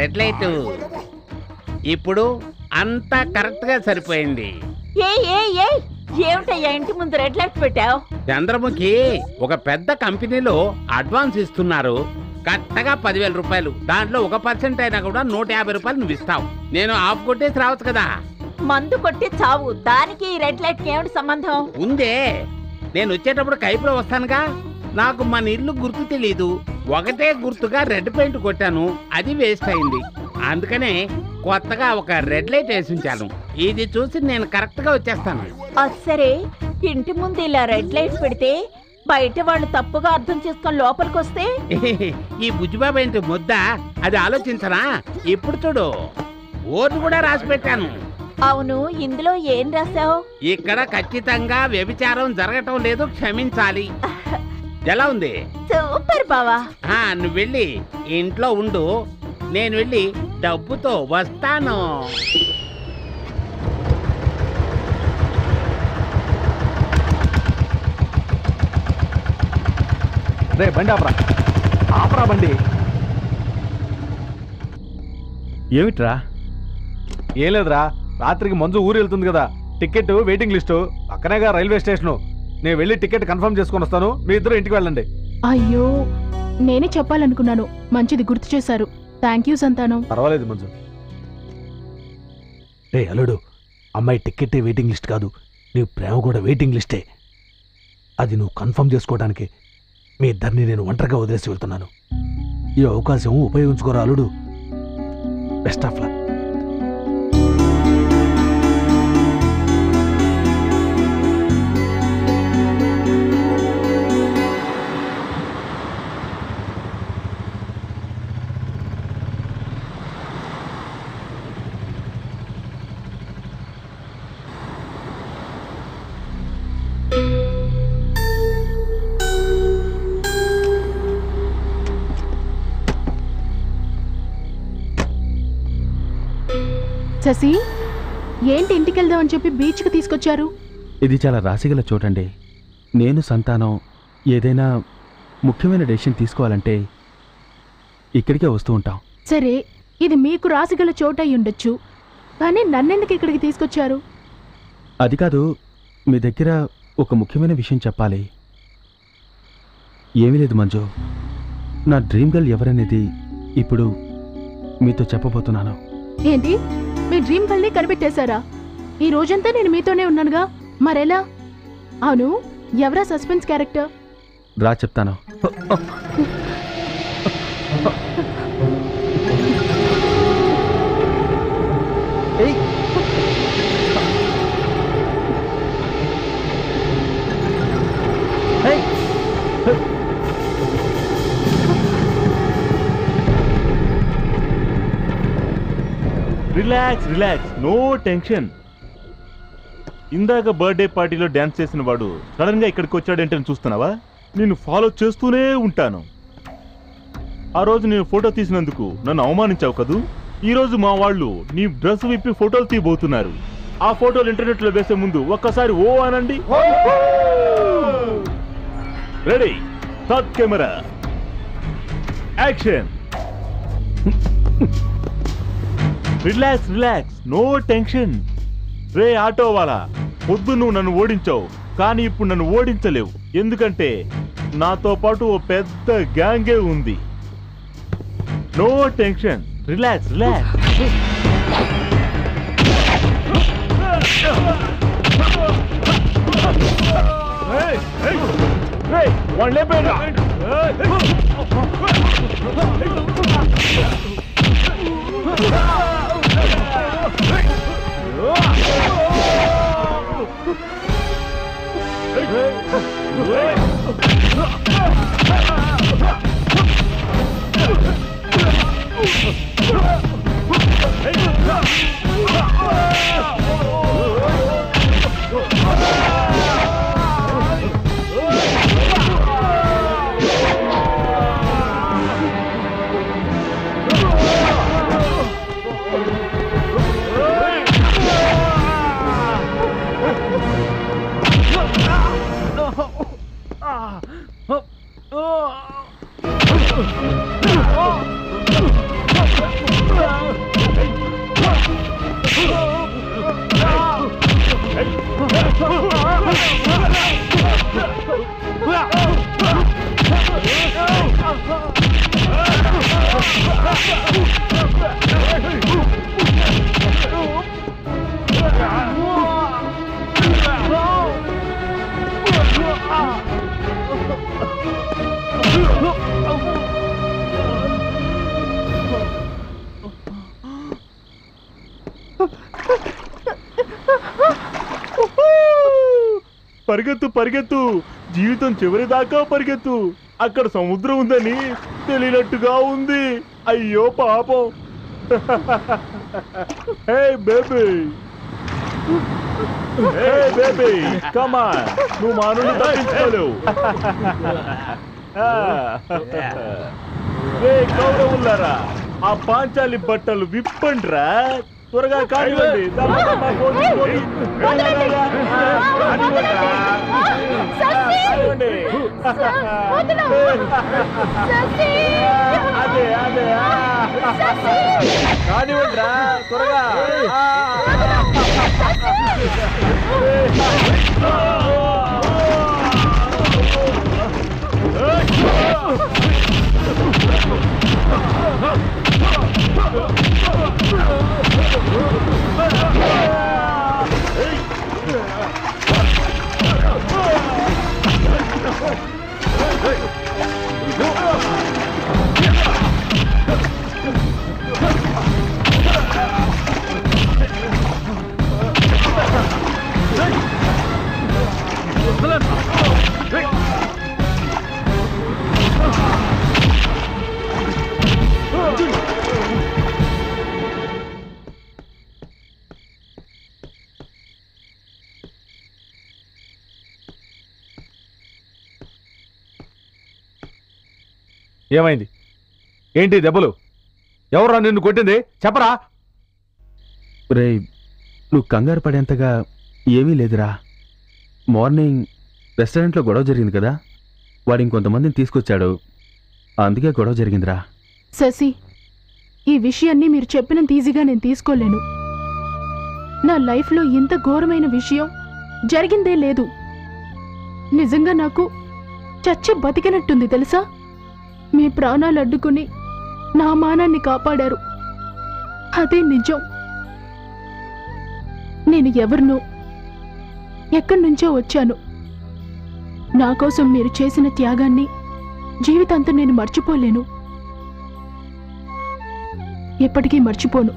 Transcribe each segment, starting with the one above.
Red light ఇప్పుడు అంతా కరెక్ట్గా సరిపోయింది ఏ ఏ ఏ ఏమిటయ్యా ఇంటి ముందు రెడ్ లైట్ పెట్టావు చంద్రముఖి ఒక పెద్ద కంపెనీలో అడ్వాన్స్ ఇస్తున్నారు కరెక్ట్గా పదివేల రూపాయలు దాంట్లో ఒక పర్సెంట్ అయినా కూడా నూట యాభై రూపాయలు నువ్వు ఇస్తావు నేను ఆఫ్ కొట్టేసి రావచ్చు కదా మందు కొట్టి చావు దానికి ఈ రెడ్ లైట్ కి ఏమిటి సంబంధం ఉందే నేను వచ్చేటప్పుడు కైపులో వస్తానుగా నాకు మన ఇల్లు గుర్తు తెలీదు ఒకటే గుర్తుగా రెడ్ పెయింట్ కొట్టాను అది వేస్ట్ అయింది అందుకనే కొత్తగా ఒక రెడ్ లైట్ వేసి ఉంచాను ఇది చూసి నేను కరెక్ట్గా వచ్చేస్తాను అది సరే ఇంటి ముందు ఇలా రెడ్ లైట్ పెడితే బయట వాళ్ళు తప్పుగా అర్థం చేసుకొని లోపలికి వస్తే ఈ బుజ్జిబాబు ఏంటి ముద్ద అది ఆలోచించరా ఇప్పుడు చూడు ఓటు కూడా రాసి పెట్టాను అవును ఇందులో ఏం రాసావు ఇక్కడ ఖచ్చితంగా వ్యభిచారం జరగటం లేదు క్షమించాలి ఎలా ఉంది సూపర్ బావా ఆ నువ్వు వెళ్ళి ఇంట్లో ఉండు నేను వెళ్ళి డబ్బుతో వస్తాను రే బండి ఆపరా ఆపరా బండి ఏమిట్రా ఏం లేదురా రాత్రికి మంజు ఊరు వెళ్తుంది కదా టికెట్ వెయిటింగ్ లిస్టు పక్కనేగా రైల్వే స్టేషను నేను వెళ్ళి టికెట్ కన్ఫర్మ్ చేసుకొని వస్తాను మీ ఇద్దరు ఇంటికి వెళ్ళండి అయ్యో నేనే చెప్పాలనుకున్నాను మంచిది గుర్తు చేశారు థ్యాంక్ యూ సంతానం పర్వాలేదు మంజు రే అల్లుడు అమ్మాయి టికెట్ వెయిటింగ్ లిస్ట్ కాదు నీ ప్రేమ కూడా వెయిటింగ్ లిస్టే అది నువ్వు కన్ఫర్మ్ చేసుకోవడానికి మీ ఇద్దరిని నేను ఒంటరిగా వదిలేసి వెళ్తున్నాను ఈ అవకాశం ఉపయోగించుకోరా అల్లుడు బెస్ట్ ఆఫ్ లక్ శశి ఏంటి ఇంటికి వెళ్దామని చెప్పి బీచ్కి తీసుకొచ్చారు ఇది చాలా రాశిగల చోటండి నేను సంతానం ఏదైనా ముఖ్యమైన డెసిషన్ తీసుకోవాలంటే ఇక్కడికే వస్తూ ఉంటాం సరే ఇది మీకు రాసిగల చోట అయి ఉండొచ్చు కానీ నన్నెందుకు ఇక్కడికి తీసుకొచ్చారు అది కాదు మీ దగ్గర ఒక ముఖ్యమైన విషయం చెప్పాలి ఏమీ లేదు మంజు నా డ్రీమ్ గర్ల్ ఎవరనేది ఇప్పుడు మీతో చెప్పబోతున్నాను ఏంటి మీ డ్రీమ్ గర్ల్ని కనిపెట్టేశారా ఈ రోజంతా నేను మీతోనే ఉన్నానుగా మరెలా అవును ఎవరా సస్పెన్స్ క్యారెక్టర్ రా చెప్తాను రిలాక్స్ రిలాక్స్ నో టెన్షన్ ఇందాక బర్త్డే పార్టీలో డ్యాన్స్ చేసిన వాడు సడన్ గా ఇక్కడికి వచ్చాడంటే చూస్తున్నావా నేను ఫాలో చేస్తూనే ఉంటాను ఆ రోజు నేను ఫోటో తీసినందుకు నన్ను అవమానించావు కదూ ఈ రోజు మా వాళ్ళు నీ డ్రెస్ విప్పి ఫోటోలు తీయబోతున్నారు ఆ ఫోటోలు ఇంటర్నెట్ లో వేసే ముందు ఒక్కసారి ఓ అనండి ready third camera action relax relax no tension రే ఆటో వాళ్ళ పొద్దు నువ్వు నన్ను ఓడించావు కానీ ఇప్పుడు నన్ను ఓడించలేవు ఎందుకంటే నాతో పాటు ఓ పెద్ద గ్యాంగే ఉంది నో టెన్షన్ రిలాక్స్ రిలాక్స్ వాళ్ళు లేపేయండి పరిగెత్తు పరిగెత్తు జీవితం చివరి దాకా పరిగెత్తు అక్కడ సముద్రం ఉందని తెలియనట్టుగా ఉంది అయ్యో పాపం హే బేబీ హే బేబీ కమా నువ్వు మా నుండి తప్పించుకోలేవు రే కౌరవులారా ఆ పాంచాలి బట్టలు విప్పండ్రా త్వరగా కానివ్వండి దమ్మ దమ్మ కోడి కోడి. వెళ్ళరా. కానివ్వండ్రా. కానివ్వండి. అదే అదే ఆ. కానివ్వండిరా త్వరగా ఆ. ఏమైంది ఏంటి దెబ్బలు ఎవరా నిన్ను కొట్టింది చెప్పరా రే నువ్వు కంగారు పడేంతగా ఏమీ లేదురా మార్నింగ్ రెస్టారెంట్లో గొడవ జరిగింది కదా వాడు ఇంకొంతమందిని తీసుకొచ్చాడు అందుకే గొడవ జరిగిందిరా శశి ఈ విషయాన్ని మీరు చెప్పినంత ఈజీగా నేను తీసుకోలేను నా లైఫ్లో ఇంత ఘోరమైన విషయం జరిగిందే లేదు నిజంగా నాకు చచ్చి బతికినట్టుంది తెలుసా మీ ప్రాణాలు అడ్డుకుని నా మానాన్ని కాపాడారు అదే నిజం నేను ఎవరినో ఎక్కడి నుంచో వచ్చాను నా కోసం మీరు చేసిన త్యాగాన్ని జీవితాంతం నేను మర్చిపోలేను ఎప్పటికీ మర్చిపోను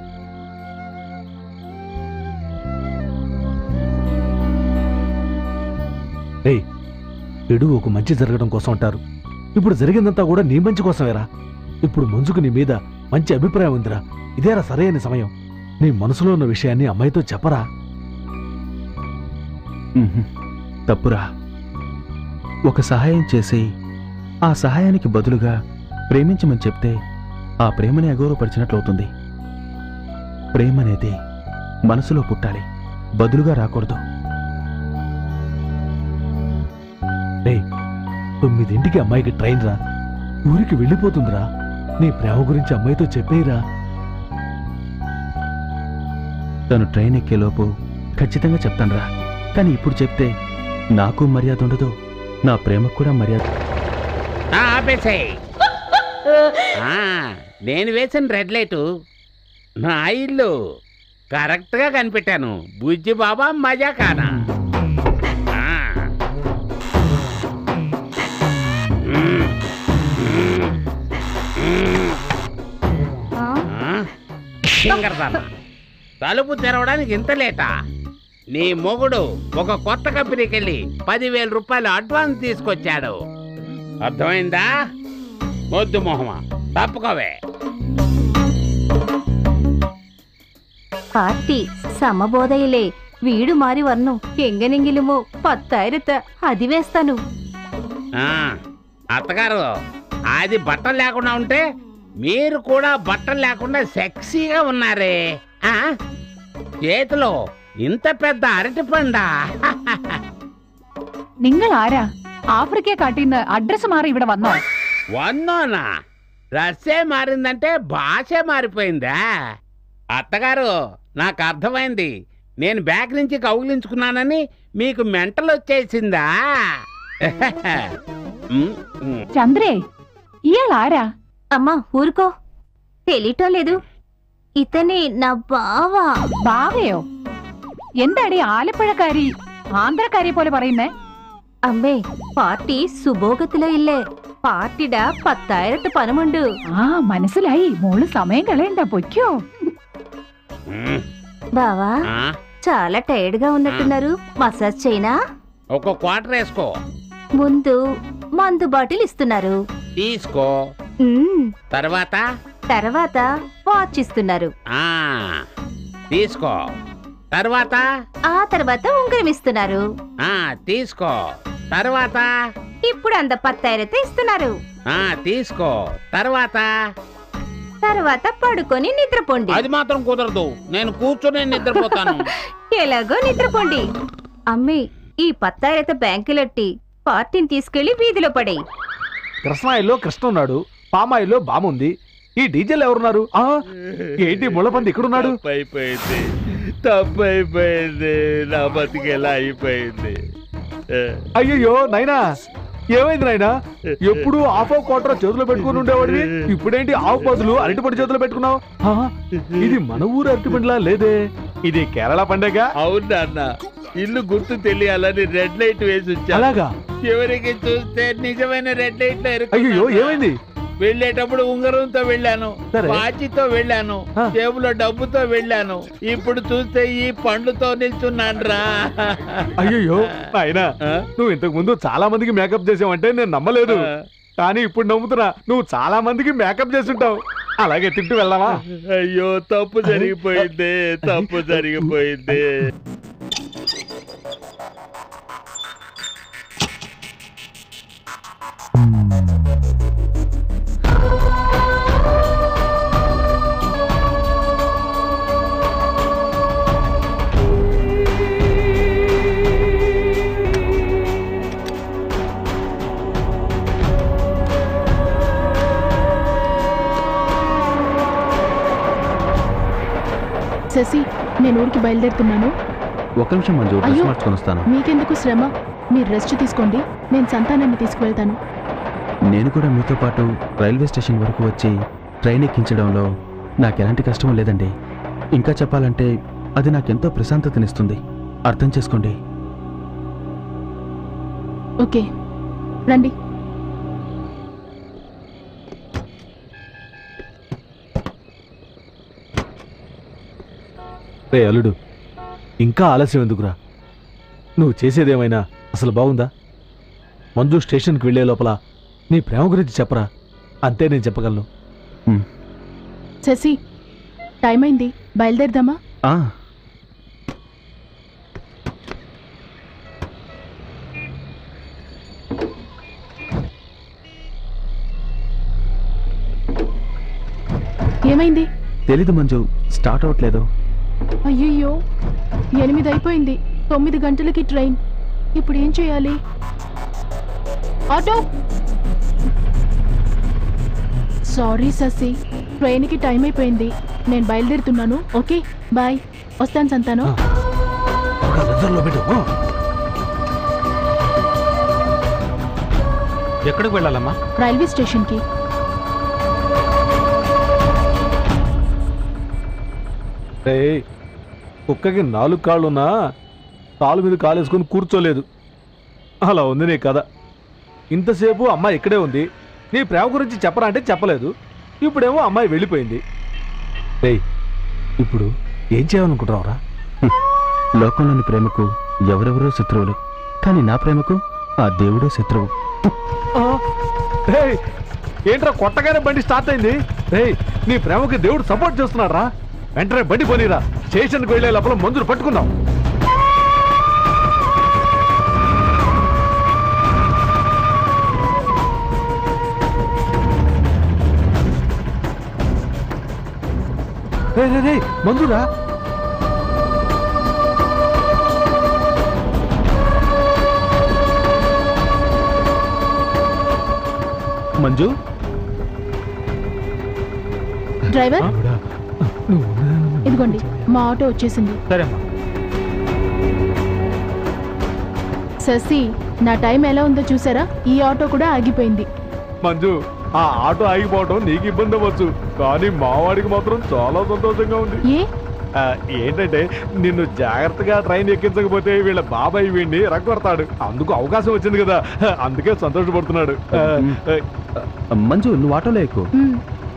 రేయ్ చెడు ఒక మంచి జరగడం కోసం అంటారు ఇప్పుడు జరిగిందంతా కూడా నీ మంచి కోసమేరా ఇప్పుడు మంజుకు నీ మీద మంచి అభిప్రాయం ఉందిరా ఇదేరా సరైన సమయం నీ మనసులో ఉన్న విషయాన్ని అమ్మాయితో చెప్పరా ఉహుం, తప్పురా ఒక సహాయం చేసి ఆ సహాయానికి బదులుగా ప్రేమించమని చెప్తే ఆ ప్రేమని అగౌరవపరిచినట్లు అవుతుంది ప్రేమ అనేది మనసులో పుట్టాలి బదులుగా రాకూడదు రే తొమ్మిదింటికి అమ్మాయికి ట్రైన్ రా ఊరికి వెళ్ళిపోతుందిరా నీ ప్రేమ గురించి అమ్మాయితో చెప్పేయరా తను ట్రైన్ ఎక్కేలోపు ఖచ్చితంగా చెప్తానురా కానీ ఇప్పుడు చెప్తే నాకు మర్యాద ఉండదు నా ప్రేమకు కూడా మర్యాద ఆ, ఆపేసేయ్ ఆ, నేను వేసిన రెడ్ లైటు నా ఇల్లు కరెక్ట్గా కనిపెట్టాను బుజ్జి బాబా మజా కానా ఆ. మ్మ్. మ్మ్. మ్మ్. ఆ? సింగర్దాన తలుపు తెరవడానికి ఇంత లేటా నీ మొగుడు ఒక కొత్త కంపెనీకి వెళ్ళి పదివేల రూపాయలు అడ్వాన్స్ తీసుకొచ్చాడు అర్థమైందా వద్దు మొహమా తప్పుకోవే പാർട്ടി സമബോധയിലെ വീട് മാറി വന്നു എങ്ങനെങ്കിലുമോ പത്തായിരത്ത് അതിവേస్తాను ఆ, అత్తగారు అది బట్టలు లేకుండా ఉంటే మీరు కూడా బట్టలు లేకుండా సెక్సీగా ఉన్నారే ఆ? చేతిలో ఇంత పెద్ద అరటి పండా നിങ്ങൾ ആരാ ആഫ്രിക്ക കാട്ടിന്ന് അഡ്രസ് മാറി ഇവിടെ വന്നോ వన్నోనా రస్సే మారిందంటే భాషే మారిపోయిందా అత్తగారు నాకు అర్థమైంది నేను బ్యాగ్ నుంచి కౌగిలించుకున్నానని మీకు మెంటల్ వచ్చేసిందా ఉమ్, ఉమ్. ചന്ദ്രേ ഇയാൾ ആരാ అమ్మా ఊరుకో తెలియటం లేదు ఇతనే నా బావా ബാവയോ എന്താടി ആലപ്പുഴക്കാരി ആന്ധ്രക്കാരിയെ പോലെ പറയുന്നേ അമ്മേ പാർട്ടി സുഭോഗത്തിലോ ഇല്ലേ പാർട്ടിയുടെ പത്തായിരത്ത് പണമുണ്ട് ആ മനസ്സിലായി മോള് സമയം കളയണ്ട പൊയ്ക്കോ ఉమ్, బావా ఆ, చాలా టైర్డ్ గా ఉన్నట్టున్నారు మసాజ్ చేయనా ఒక క్వార్టర్ వేసుకో ముందు మందు బాటిల్ ఇస్తున్నారు తీసుకో మ్మ్. తర్వాత తర్వాత వాచ్ ఇస్తున్నారు ఆ తీసుకో తర్వాత ఆ తర్వాత ఉంగరం ఇస్తున్నారు ఆ తీసుకో తర్వాత ఇప్పుడు అంత పత్తాయిరతే ఇస్తున్నారు ఆ తీసుకో తర్వాత తర్వాత పడుకొని నిద్రపోండి అది మాత్రం కుదరదు నేను కూర్చొని నిద్రపోతాను ఎలాగో నిద్రపోండి అమ్మి ఈ పత్తాయిరత బ్యాంకులెట్టి పార్టీని తీసుకెళ్లి వీధిలో పడేయి కృష్ణాయిల్లో కృష్ణ ఉన్నాడు పామాయిల్లో బామ ఉంది ఈ డీజేలు ఎవరున్నారు ఆ, ఏంటి ముళ్ళపంది ఇక్కడున్నాడు అయిపోయింది తప్పైపోయింది నా బతికెలా అయిపోయింది అయ్యయ్యో నైనా ఏమైంది నాయనా ఎప్పుడు ఆఫో క్వార్టర్ చేతిలో పెట్టుకుని ఉండేవాడివి ఇప్పుడేంటి ఆవు బదులు అరటిపండు చేతిలో పెట్టుకున్నావు ఆ, ఇది మన ఊరు అరటిపండులా లేదే ఇది కేరళ పండగ అవును నాన్న ఇల్లు గుర్తు తెలియాలని రెడ్ లైట్ వేసి వచ్చాను అలాగా చివరికి చూస్తే నిజమైన రెడ్ లైట్ లో అయ్యో ఏమైంది వెళ్ళేటప్పుడు ఉంగరంతో వెళ్ళాను సరే. వాచితో వెళ్ళాను ఆ. జేబులో డబ్బుతో వెళ్ళాను ఇప్పుడు చూస్తే ఈ పండ్లతో నిల్చున్నాను అయ్యయ్యో నాయనా నువ్వు ఇంతకు ముందు చాలా మందికి మేకప్ చేసావంటే నేను నమ్మలేదు కానీ ఇప్పుడు నమ్ముతున్నా నువ్వు చాలా మందికి మేకప్ చేస్తుంటావు అలాగే తింటూ వెళ్దామా అయ్యో తప్పు జరిగిపోయింది తప్పు జరిగిపోయింది శశి నేను ఊరికి బయలుదేరుతున్నాను ఒక నిమిషం మంజు డ్రెస్ అయ్యో. మార్చుకొని వస్తాను మీకెందుకు శ్రమ మీరు రెస్ట్ తీసుకోండి నేను సంతానాన్ని తీసుకువెళ్తాను నేను కూడా మీతో పాటు రైల్వే స్టేషన్ వరకు వచ్చి ట్రైన్ ఎక్కించడంలో నాకు ఎలాంటి కష్టం లేదండి ఇంకా చెప్పాలంటే అది నాకెంతో ప్రశాంతతనిస్తుంది అర్థం చేసుకోండి ఓకే రండి రే అల్లుడు ఇంకా ఆలస్యం ఎందుకురా నువ్వు చేసేదేమైనా అసలు బాగుందా మంజు స్టేషన్కి వెళ్ళే లోపల నీ ప్రేమ గురించి చెప్పరా అంతే నేను చెప్పగలను శశి టైం అయింది బయలుదేరదామా ఆ, ఏమైంది తెలీదు మంజు స్టార్ట్ అవ్వట్లేదు అయ్యయ్యో ఎనిమిది అయిపోయింది తొమ్మిది గంటలకి ట్రైన్ ఇప్పుడు ఏం చేయాలి ఆటో సారీ శశి ట్రైన్కి టైం అయిపోయింది నేను బయలుదేరుతున్నాను ఓకే బాయ్ వస్తాను సంతానం ఒక నిద్రలో పెట్టు ఆ. ఎక్కడికి వెళ్ళాలమ్మా రైల్వే స్టేషన్కి రే కుక్కకి నాలుగు కాళ్ళున్నా కాలు మీద కాలు వేసుకొని కూర్చోలేదు అలా ఉంది నీ కథ ఇంతసేపు అమ్మాయి ఇక్కడే ఉంది నీ ప్రేమ గురించి చెప్పరా అంటే చెప్పలేదు ఇప్పుడేమో అమ్మాయి వెళ్ళిపోయింది రేయ్ ఇప్పుడు ఏం చేయాలనుకుంటున్నావురా లోకంలోని ప్రేమకు ఎవరెవరో శత్రువులు కానీ నా ప్రేమకు ఆ దేవుడే శత్రువు ఆ, రేయ్, ఏంట్రా కొట్టగానే బండి స్టార్ట్ అయింది రేయ్ నీ ప్రేమకి దేవుడు సపోర్ట్ చేస్తున్నాడు రా వెంటనే బండి పోనీరా స్టేషన్కి వెళ్ళే లోపల మందులు పట్టుకుందాం రే రే రే మందురా మంజు డ్రైవర్ ఆవిడా, నువ్వు ఇదిగోండి మా ఆటో వచ్చేసింది సరేమ్మా శశి నా టైం ఎలా ఉందో చూసారా ఈ ఆటో కూడా ఆగిపోయింది మంజు ఆ ఆటో ఆగిపోవడం నీకు ఇబ్బంది అవ్వచ్చు కానీ మావాడికి మాత్రం చాలా సంతోషంగా ఉంది ఏ ఆ, ఏంటంటే నిన్ను జాగ్రత్తగా ట్రైన్ ఎక్కించకపోతే వీళ్ళ బాబాయ్ వీడిని రగ్గొడతాడు అందుకు అవకాశం వచ్చింది కదా అందుకే సంతోషపడుతున్నాడు ఆ, ఆ, మంజు నువ్వు ఆటోలో ఎక్కువ మ్,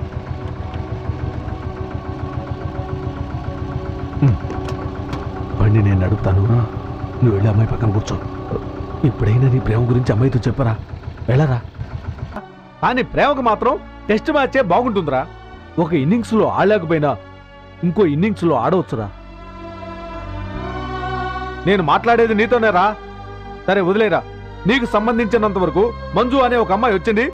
బండి నేను నడుపుతాను నువ్వు వెళ్ళి అమ్మాయి పక్కన కూర్చో ఇప్పుడైనా నీ ప్రేమ గురించి అమ్మాయితో చెప్పరా వెళ్ళరా కానీ ప్రేమకు మాత్రం టెస్ట్ మ్యాచే బాగుంటుందిరా ఒక ఇన్నింగ్స్ లో ఆడలేకపోయినా ఇంకో ఇన్నింగ్స్ లో ఆడవచ్చురా నేను మాట్లాడేది నీతోనే రా సరే వదిలేరా నీకు సంబంధించినంత వరకు మంజు అనే ఒక అమ్మాయి వచ్చింది